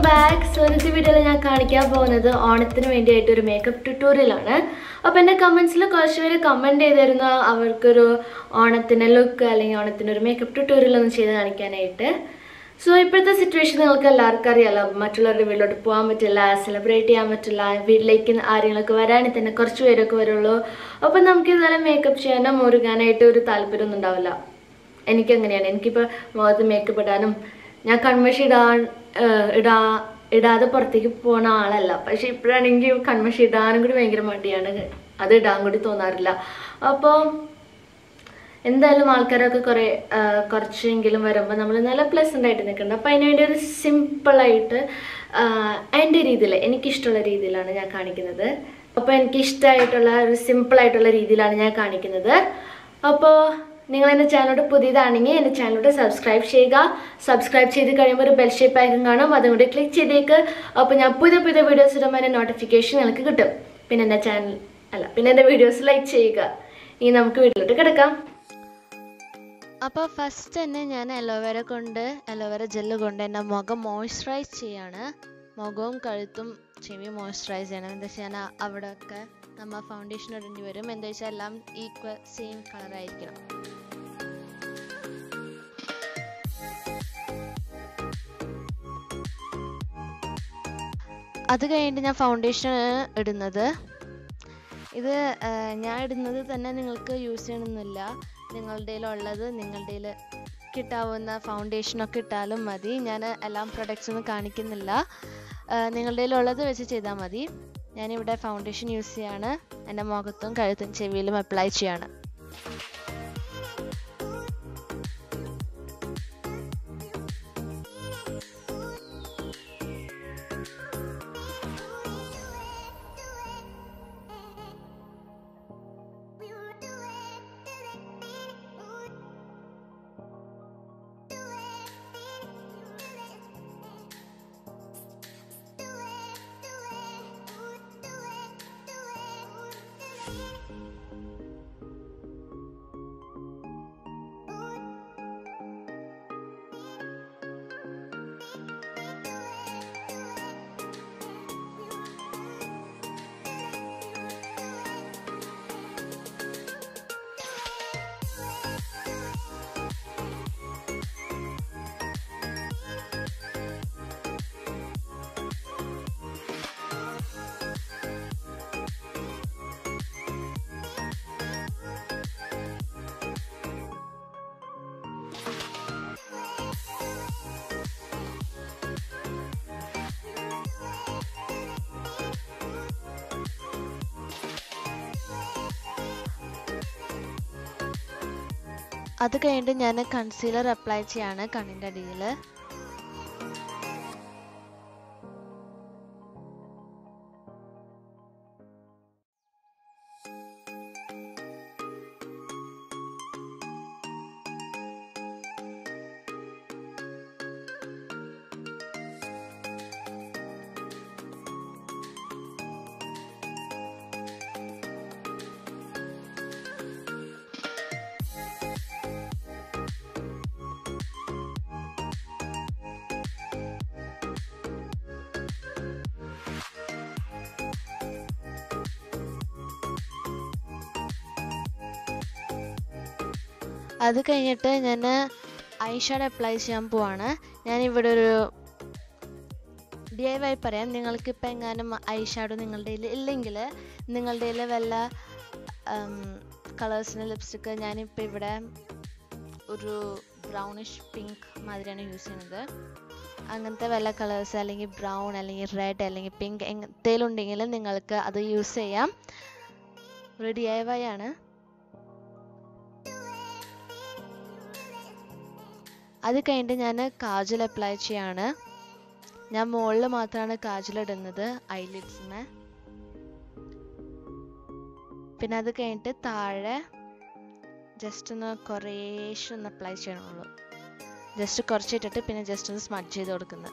back so ഇന്നത്തെ വീഡിയോയിൽ ഞാൻ കാണിക്കാൻ പോകുന്നത് ഓണത്തിന് വേണ്ടിയായിട്ട് ഒരു മേക്കപ്പ് ട്യൂട്ടോറിയലാണ് അപ്പോൾ എൻ്റെ കമൻസിൽ കുറച്ച് പേര് കമൻറ്റ് ചെയ്തിരുന്നു അവർക്കൊരു ഓണത്തിന് ലുക്ക് അല്ലെങ്കിൽ ഓണത്തിന് ഒരു മേക്കപ്പ് ട്യൂട്ടോറിയൽ ഒന്ന് ചെയ്ത് കാണിക്കാനായിട്ട് സോ ഇപ്പോഴത്തെ സിറ്റുവേഷൻ നിങ്ങൾക്ക് എല്ലാവർക്കും അറിയാലോ മറ്റുള്ളവരുടെ വീട്ടിലോട്ട് പോകാൻ പറ്റില്ല സെലിബ്രേറ്റ് ചെയ്യാൻ പറ്റില്ല വീട്ടിലേക്ക് ആരെങ്കിലുമൊക്കെ വരാണെങ്കിൽ തന്നെ കുറച്ച് പേരൊക്കെ വരുള്ളൂ അപ്പം നമുക്ക് ഇതുപോലെ മേക്കപ്പ് ചെയ്യാനോ മുറുകാനായിട്ട് ഒരു താല്പര്യമൊന്നും ഉണ്ടാവില്ല എനിക്കങ്ങനെയാണ് എനിക്കിപ്പോൾ മുഖത്ത് മേക്കപ്പ് ഇടാനും ഞാൻ കൺമഷി ഇടാൻ ഏഹ് ഇടാ ഇടാതെ പുറത്തേക്ക് പോണ ആളല്ല പക്ഷെ ഇപ്പോഴാണെങ്കിൽ കൺമഷി ഇടാനും കൂടി ഭയങ്കര മടിയാണ് അത് ഇടാൻ കൂടി തോന്നാറില്ല അപ്പോൾ എന്തായാലും ആൾക്കാരൊക്കെ കുറേ ആ, കുറച്ചെങ്കിലും വരുമ്പോൾ നമ്മൾ നല്ല പ്ലസൻ്റ് ആയിട്ട് നിൽക്കുന്നുണ്ട് അപ്പോൾ അതിനുവേണ്ടി ഒരു സിമ്പിളായിട്ട് എൻ്റെ രീതിയിൽ എനിക്കിഷ്ടമുള്ള രീതിയിലാണ് ഞാൻ കാണിക്കുന്നത് അപ്പോൾ എനിക്കിഷ്ടമായിട്ടുള്ള ഒരു സിമ്പിളായിട്ടുള്ള രീതിയിലാണ് ഞാൻ കാണിക്കുന്നത് അപ്പോൾ നിങ്ങൾ എൻ്റെ ചാനലോട് പുതിയതാണെങ്കിൽ എൻ്റെ ചാനലോട് സബ്സ്ക്രൈബ് ചെയ്യുക സബ്സ്ക്രൈബ് ചെയ്ത് കഴിയുമ്പോൾ ഒരു ബെൽ ഷേപ്പ് ഐക്കൺ കാണും അതും കൂടി ക്ലിക്ക് ചെയ്തേക്ക് അപ്പോൾ ഞാൻ പുതിയ പുതിയ വീഡിയോസ് ഇടുമ്പോൾ എൻ്റെ നോട്ടിഫിക്കേഷൻ നിങ്ങൾക്ക് കിട്ടും പിന്നെ എൻ്റെ ചാനൽ അല്ല പിന്നെ എൻ്റെ വീഡിയോസ് ലൈക്ക് ചെയ്യുക ഇനി നമുക്ക് വീട്ടിലോട്ട് കിടക്കാം അപ്പോൾ ഫസ്റ്റ് തന്നെ ഞാൻ അലോവേര കൊണ്ട് അലോവേര ജെല്ല് കൊണ്ട് എൻ്റെ മുഖം മോയ്സ്ചറൈസ് ചെയ്യാണ് മുഖവും കഴുത്തും ചെവി മോയ്സ്ചറൈസ് ചെയ്യണം എന്താ വെച്ചാൽ അവിടെയൊക്കെ നമ്മൾ ഫൗണ്ടേഷൻ ഇടേണ്ടി വരും എന്താ വെച്ചാൽ എല്ലാം ഈക്വൽ സെയിം കളറായിരിക്കണം അത് കഴിഞ്ഞിട്ട് ഞാൻ ഫൗണ്ടേഷൻ ഇടുന്നത് ഇത് ആ, ഞാൻ ഇടുന്നത് തന്നെ നിങ്ങൾക്ക് യൂസ് ചെയ്യണമെന്നില്ല നിങ്ങളുടെ ഉള്ളത് നിങ്ങളുടെ കിട്ടാവുന്ന ഫൗണ്ടേഷനൊക്കെ ഇട്ടാലും മതി ഞാൻ എല്ലാം പ്രൊഡക്ട്സ് ഒന്നും കാണിക്കുന്നില്ല ആ, നിങ്ങളുടെ ഉള്ളത് വെച്ച് ചെയ്താൽ മതി ഞാനിവിടെ ഫൗണ്ടേഷൻ യൂസ് ചെയ്യാണ് എൻ്റെ മുഖത്തും കഴുത്തും ചെവിയിലും അപ്ലൈ ചെയ്യാണ് അത് കഴിഞ്ഞിട്ട് ഞാൻ കൺസീലർ അപ്ലൈ ചെയ്യാണ് കണ്ണിൻ്റെ അടിയിൽ അത് കഴിഞ്ഞിട്ട് ഞാൻ ഐ ഷാഡ് അപ്ലൈ ചെയ്യാൻ പോവാണ് ഞാനിവിടെ ഒരു ഡി ഐ വൈ പറയാം നിങ്ങൾക്കിപ്പോൾ എങ്ങാനും ഐ ഷാഡോ നിങ്ങളുടെ കയ്യിൽ ഇല്ലെങ്കിൽ നിങ്ങളുടെ കയ്യിൽ വല്ല കളേഴ്സിന് ലിപ്സ്റ്റിക്ക് ഞാനിപ്പോൾ ഇവിടെ ഒരു ബ്രൗണിഷ് പിങ്ക് മാതിരിയാണ് യൂസ് ചെയ്യുന്നത് അങ്ങനത്തെ വല്ല കളേഴ്സ് അല്ലെങ്കിൽ ബ്രൗൺ അല്ലെങ്കിൽ റെഡ് അല്ലെങ്കിൽ പിങ്ക് എന്തേലും ഉണ്ടെങ്കിൽ നിങ്ങൾക്ക് അത് യൂസ് ചെയ്യാം ഒരു ഡി ഐ വൈ ആണ് അത് കഴിഞ്ഞിട്ട് ഞാൻ കാജൽ അപ്ലൈ ചെയ്യാണ് ഞാൻ മുകളിൽ മാത്രമാണ് കാജൽ ഇടുന്നത് ഐലിഡ്സിന് പിന്നെ അത് കഴിഞ്ഞിട്ട് താഴെ ജസ്റ്റ് ഒന്ന് കുറേശ്ശെ ഒന്ന് അപ്ലൈ ചെയ്യണുള്ളൂ ജസ്റ്റ് കുറച്ചിട്ടിട്ട് പിന്നെ ജസ്റ്റ് ഒന്ന് സ്മഡ് ചെയ്ത് കൊടുക്കുന്നത്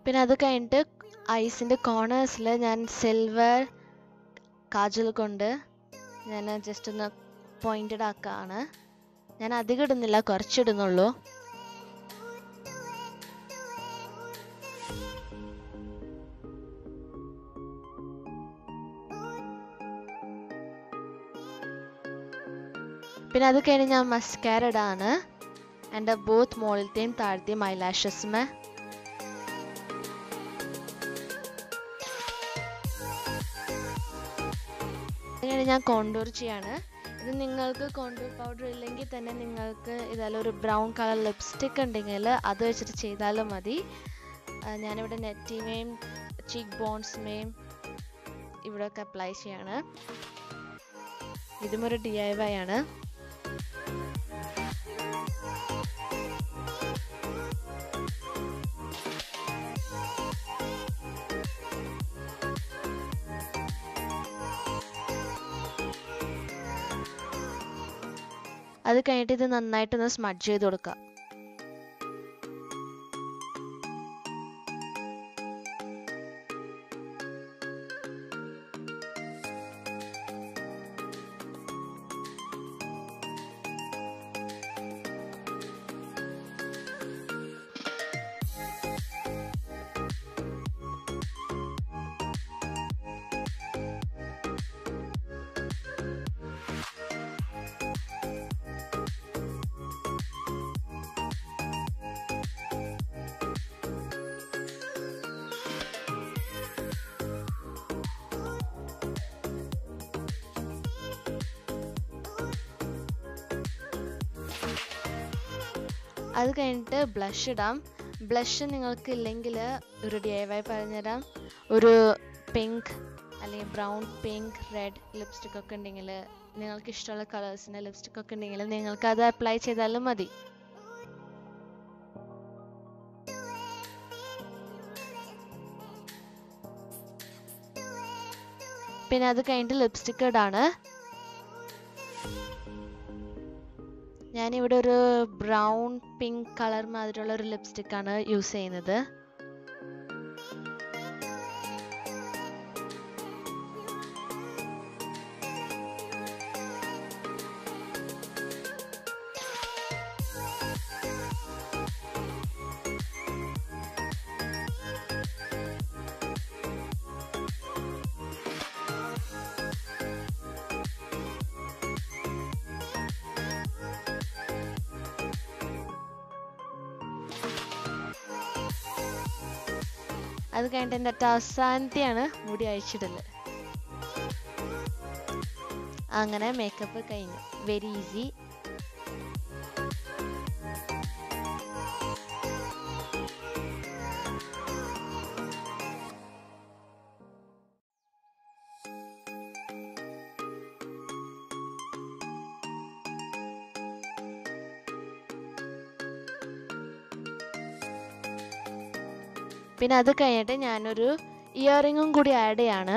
പിന്നെ അത് കഴിഞ്ഞിട്ട് ഐസിൻ്റെ കോർണേഴ്സിൽ ഞാൻ സിൽവർ കാജൽ കൊണ്ട് ഞാൻ ജസ്റ്റ് ഒന്ന് പോയിൻറ്റഡ് ആക്കുകയാണ് ഞാൻ അധികം ഇടുന്നില്ല കുറച്ചിടുന്നുള്ളൂ പിന്നെ അത് കഴിഞ്ഞ് ഞാൻ മസ്കാര ഇടാണ് എൻ്റെ ബോത്ത് മുകളിലത്തെയും താഴത്തെയും ഐലാഷസ്മേ അങ്ങനെ ഞാൻ കോണ്ടൂർ ചെയ്യാണ് ഇത് നിങ്ങൾക്ക് കോണ്ടൂർ പൗഡർ ഇല്ലെങ്കിൽ തന്നെ നിങ്ങൾക്ക് ഇതുപോലെ ഒരു ബ്രൗൺ കളർ ലിപ്സ്റ്റിക് ഉണ്ടെങ്കിൽ അത് വെച്ചിട്ട് ചെയ്താലും മതി ആ, ഞാനിവിടെ നെറ്റിമേയും ചീക്ക് ബോൺസ്മേയും ഇവിടെയൊക്കെ അപ്ലൈ ചെയ്യാണ് ഇതും ഒരു ഡി ഐ വൈ ആണ് അത് കഴിഞ്ഞിട്ട് ഇത് നന്നായിട്ടൊന്ന് സ്മഡ്ജ് ചെയ്ത് കൊടുക്കുക അത് കഴിഞ്ഞിട്ട് ബ്ലഷ് ഇടാം ബ്ലഷ് നിങ്ങൾക്ക് ഇല്ലെങ്കിൽ ഒരു ഡി ഐ വൈ പറഞ്ഞുതരാം ഒരു പിങ്ക് അല്ലെങ്കിൽ ബ്രൗൺ പിങ്ക് റെഡ് ലിപ്സ്റ്റിക് ഒക്കെ ഉണ്ടെങ്കിൽ നിങ്ങൾക്ക് ഇഷ്ടമുള്ള കളേഴ്സിൻ്റെ ലിപ്സ്റ്റിക് ഒക്കെ ഉണ്ടെങ്കിൽ നിങ്ങൾക്ക് അത് അപ്ലൈ ചെയ്താലും മതി പിന്നെ അത് കഴിഞ്ഞിട്ട് ലിപ്സ്റ്റിക് ഇടാണ് ഞാനിവിടെ ഒരു ബ്രൗൺ പിങ്ക് കളർ മാതിരിയുള്ള ഒരു ലിപ്സ്റ്റിക് ആണ് യൂസ് ചെയ്യുന്നത് അത് കഴിഞ്ഞിട്ട് എൻ്റെ ഏറ്റവും അവസാനത്തെയാണ് മുടി അഴിച്ചിടല് അങ്ങനെ മേക്കപ്പ് കഴിഞ്ഞു വെരി ഈസി പിന്നെ അത് കഴിഞ്ഞിട്ട് ഞാനൊരു ഇയറിങ്ങും കൂടി ആഡ് ചെയ്യാണ്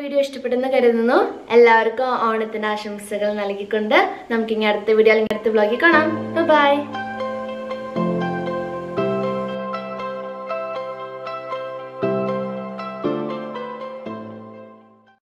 വീഡിയോ ഇഷ്ടപ്പെട്ടെന്ന് കരുതുന്നു എല്ലാവർക്കും ഓണത്തിന് ആശംസകൾ നൽകിക്കൊണ്ട് നമുക്കിനി അടുത്ത വീഡിയോ അല്ലെങ്കിൽ അടുത്ത വ്ളോഗിൽ കാണാം ബൈ